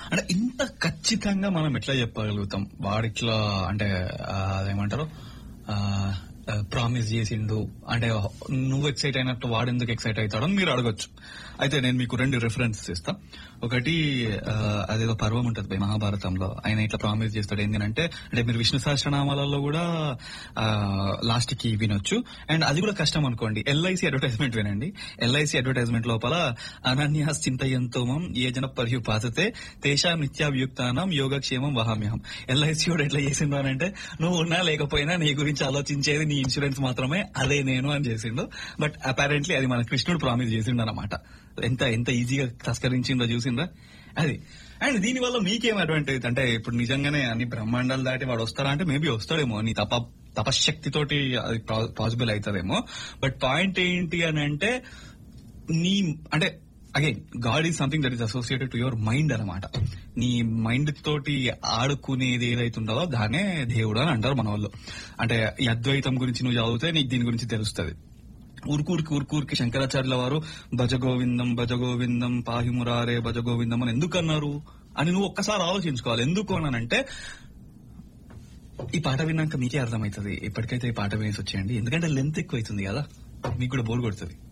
అంటే ఇంత ఖచ్చితంగా మనం ఎట్లా చెప్పగలుగుతాం వాడిట్లా అంటే ఆ, అదేమంటారు ప్రామిస్ చేసిండు అంటే నువ్వు ఎక్సైట్ అయినట్టు వాడు ఎందుకు ఎక్సైట్ అవుతాడో అని మీరు అడగొచ్చు అయితే నేను మీకు రెండు రిఫరెన్సెస్ ఇస్తా ఒకటి ఆ, అదేదో పర్వం ఉంటది భయ్ మహాభారతంలో ఆయన ఇట్లా ప్రామిస్ చేస్తాడు ఏంటి అంటే అంటే మీరు విష్ణు సహస్రనామాలలో కూడా లాస్ట్ కి వినొచ్చు అండ్ అది కూడా కష్టం అనుకోండి ఎల్ఐసి అడ్వర్టైజ్మెంట్ వినండి ఎల్ఐసి అడ్వర్టైజ్మెంట్ లోపల అనన్యాస్ చింతయంతోమం ఏ జన పర్యుపాసతే తేషాం నిత్యాభియుక్తానం యోగక్షేమం వహామ్యహం ఎల్ఐసి కూడా ఎట్లా చేసిండు అని అంటే నువ్వు ఉన్నా లేకపోయినా నీ గురించి ఆలోచించేది నీ ఇన్సూరెన్స్ మాత్రమే అదే నేను అని చేసిండు బట్ అపారెంట్లీ అది మన కృష్ణుడు ప్రామిస్ చేసిండు అనమాట ఎంత ఎంత ఈజీగా తస్కరించిందో చూసిండ్రా అది అండ్ దీని వల్ల మీకేం అడ్వాంటేజ్ అంటే ఇప్పుడు నిజంగానే అన్ని బ్రహ్మాండాలు దాటి వాడు వస్తారా అంటే మేబీ వస్తాడేమో నీ తప తపశక్తితోటి అది పాసిబుల్ అవుతుందేమో బట్ పాయింట్ ఏంటి అని అంటే నీ అంటే again God is something that is associated to your mind అనమాట నీ మైండ్ తోటి ఆడుకునేది ఏదైతే ఉంటుందో దాన్నే దేవుడు అని అంటారు మన వాళ్ళు అంటే ఈ అద్వైతం గురించి నువ్వు చదివితే నీకు దీని గురించి తెలుస్తుంది ఊరుకూరికి ఊరుకూరికి శంకరాచార్యుల వారు భజగోవిందం భజగోవిందం పాహిమురారే భజగోవిందం అని ఎందుకు అన్నారు అని నువ్వు ఒక్కసారి ఆలోచించుకోవాలి ఎందుకు అన్నానంటే ఈ పాట విన్నాక మీకే అర్థమవుతుంది ఇప్పటికైతే ఈ పాట వినేసి వచ్చేయండి ఎందుకంటే లెంత్ ఎక్కువ అవుతుంది కదా మీకు కూడా బోర్ కొడుతుంది